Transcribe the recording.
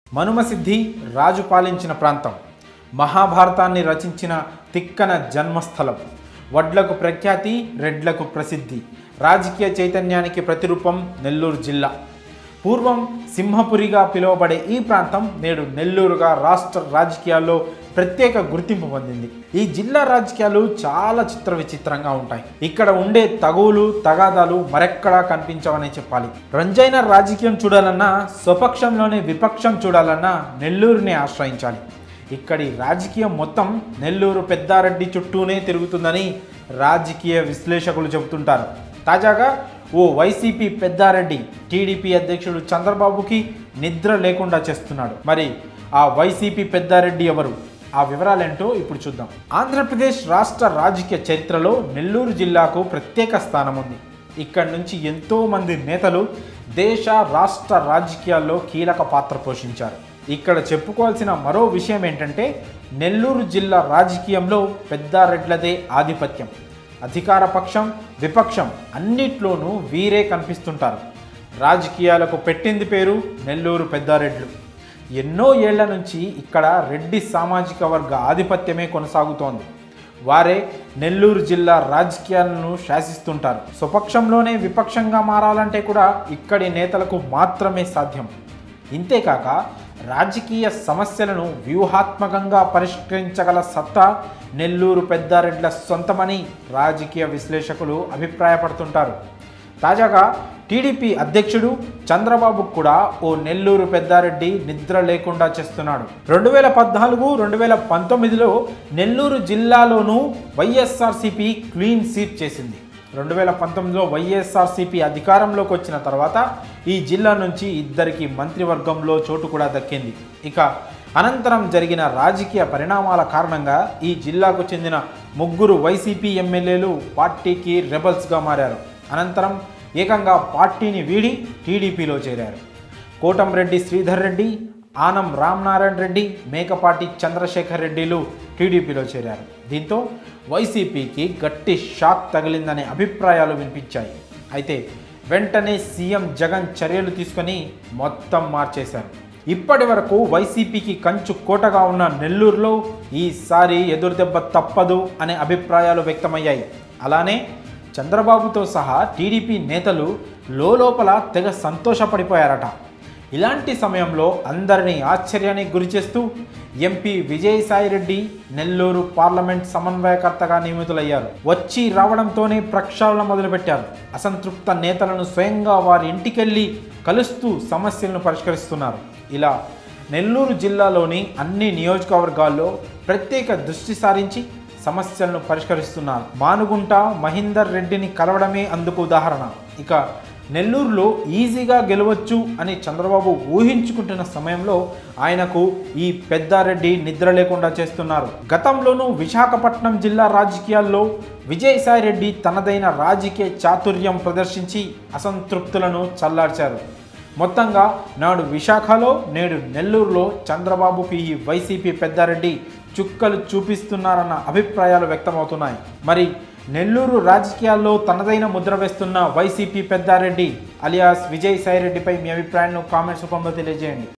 మనుమసిద్ధి రాజు పాలించిన ప్రాంతం మహాభారతాన్ని రచించిన తిక్కన జన్మస్థలం వడ్లకు ప్రఖ్యాతి రెడ్లకు ప్రసిద్ధి రాజకీయ చైతన్యానికి ప్రతిరూపం నెల్లూరు జిల్లా పూర్వం సింహపురిగా పిలువబడే ఈ ప్రాంతం నేడు నెల్లూరుగా రాష్ట్ర రాజకీయాల్లో ప్రత్యేక గుర్తింపు పొందింది ఈ జిల్లా రాజకీయాలు చాలా చిత్ర విచిత్రంగా ఉంటాయి ఇక్కడ ఉండే తగువులు తగాదాలు మరెక్కడా కనిపించవనే చెప్పాలి రంజైన రాజకీయం చూడాలన్నా స్వపక్షంలోనే విపక్షం చూడాలన్నా నెల్లూరుని ఆశ్రయించాలి ఇక్కడి రాజకీయం మొత్తం నెల్లూరు పెద్దారెడ్డి చుట్టూనే తిరుగుతుందని రాజకీయ విశ్లేషకులు చెబుతుంటారు తాజాగా ఓ వైసీపీ పెద్దారెడ్డి టీడీపీ అధ్యక్షుడు చంద్రబాబుకి నిద్ర లేకుండా చేస్తున్నాడు మరి ఆ వైసీపీ పెద్దారెడ్డి ఎవరు ఆ వివరాలేంటో ఇప్పుడు చూద్దాం ఆంధ్రప్రదేశ్ రాష్ట్ర రాజకీయ చరిత్రలో నెల్లూరు జిల్లాకు ప్రత్యేక స్థానం ఉంది ఇక్కడి నుంచి ఎంతో మంది నేతలు దేశ రాష్ట్ర రాజకీయాల్లో కీలక పాత్ర పోషించారు ఇక్కడ చెప్పుకోవాల్సిన మరో విషయం ఏంటంటే నెల్లూరు జిల్లా రాజకీయంలో పెద్దారెడ్లదే ఆధిపత్యం అధికార పక్షం విపక్షం అన్నిట్లోనూ వీరే కనిపిస్తుంటారు రాజకీయాలకు పెట్టింది పేరు నెల్లూరు పెద్దారెడ్లు ఎన్నో ఏళ్ల నుంచి ఇక్కడ రెడ్డి సామాజిక వర్గ ఆధిపత్యమే కొనసాగుతోంది వారే నెల్లూరు జిల్లా రాజకీయాలను శాసిస్తుంటారు స్వపక్షంలోనే విపక్షంగా మారాలంటే కూడా ఇక్కడి నేతలకు మాత్రమే సాధ్యం ఇంతేకాక రాజకీయ సమస్యలను వ్యూహాత్మకంగా పరిష్కరించగల సత్తా నెల్లూరు పెద్దారెడ్ల సొంతమని రాజకీయ విశ్లేషకులు అభిప్రాయపడుతుంటారు తాజాగా టీడీపీ అధ్యక్షుడు చంద్రబాబు కూడా ఓ నెల్లూరు పెద్దారెడ్డి నిద్ర లేకుండా చేస్తున్నాడు రెండు వేల పద్నాలుగు రెండు వేల పంతొమ్మిదిలో నెల్లూరు జిల్లాలోనూ వైఎస్ఆర్సీపీ క్లీన్ స్వీప్ చేసింది రెండు వేల పంతొమ్మిదిలో వైఎస్ఆర్సీపీ అధికారంలోకి వచ్చిన తర్వాత ఈ జిల్లా నుంచి ఇద్దరికి మంత్రివర్గంలో చోటు కూడా దక్కింది ఇక అనంతరం జరిగిన రాజకీయ పరిణామాల కారణంగా ఈ జిల్లాకు చెందిన ముగ్గురు వైసీపీ ఎమ్మెల్యేలు పార్టీకి రెబల్స్గా మారారు అనంతరం ఏకంగా పార్టీని వీడి టీడీపీలో చేరారు కోటంరెడ్డి శ్రీధర్ రెడ్డి ఆనం రామనారాయణ రెడ్డి మేకపాటి చంద్రశేఖర్ రెడ్డిలు టీడీపీలో చేరారు దీంతో వైసీపీకి గట్టి షాక్ తగిలిందనే అభిప్రాయాలు వినిపించాయి అయితే వెంటనే సీఎం జగన్ చర్యలు తీసుకొని మొత్తం మార్చేశారు ఇప్పటి వరకు వైసీపీకి కంచు కోటగా ఉన్న నెల్లూరులో ఈసారి ఎదురుదెబ్బ తప్పదు అనే అభిప్రాయాలు వ్యక్తమయ్యాయి అలానే చంద్రబాబుతో సహా టీడీపీ నేతలు లోపల తెగ సంతోషపడిపోయారట ఇలాంటి సమయంలో అందరినీ ఆశ్చర్యానికి గురిచేస్తూ ఎంపీ విజయసాయిరెడ్డి నెల్లూరు పార్లమెంట్ సమన్వయకర్తగా నియమితులయ్యారు వచ్చి రావడంతోనే ప్రక్షాళన మొదలుపెట్టారు అసంతృప్త నేతలను స్వయంగా వారి ఇంటికెళ్ళి కలుస్తూ సమస్యలను పరిష్కరిస్తున్నారు ఇలా నెల్లూరు జిల్లాలోని అన్ని నియోజకవర్గాల్లో ప్రత్యేక దృష్టి సారించి సమస్యలను పరిష్కరిస్తున్నారు మానుగుంట మహీందర్ రెడ్డిని కలవడమే అందుకు ఉదాహరణ ఇక నెల్లూరులో ఈజీగా గెలవచ్చు అని చంద్రబాబు ఊహించుకుంటున్న సమయంలో ఆయనకు ఈ పెద్దారెడ్డి నిద్ర లేకుండా చేస్తున్నారు గతంలోనూ విశాఖపట్నం జిల్లా రాజకీయాల్లో విజయసాయిరెడ్డి తనదైన రాజకీయ చాతుర్యం ప్రదర్శించి అసంతృప్తులను చల్లార్చారు మొత్తంగా నాడు విశాఖలో నేడు నెల్లూరులో చంద్రబాబుకి ఈ వైసీపీ పెద్దారెడ్డి చుక్కలు చూపిస్తున్నారన్న అభిప్రాయాలు వ్యక్తమవుతున్నాయి మరి నెల్లూరు రాజకీయాల్లో తనదైన ముద్ర వేస్తున్న వైసీపీ పెద్దారెడ్డి అలియాస్ విజయ్ సాయిరెడ్డిపై మీ అభిప్రాయాన్ని కామెంట్స్ రూపంలో తెలియజేయండి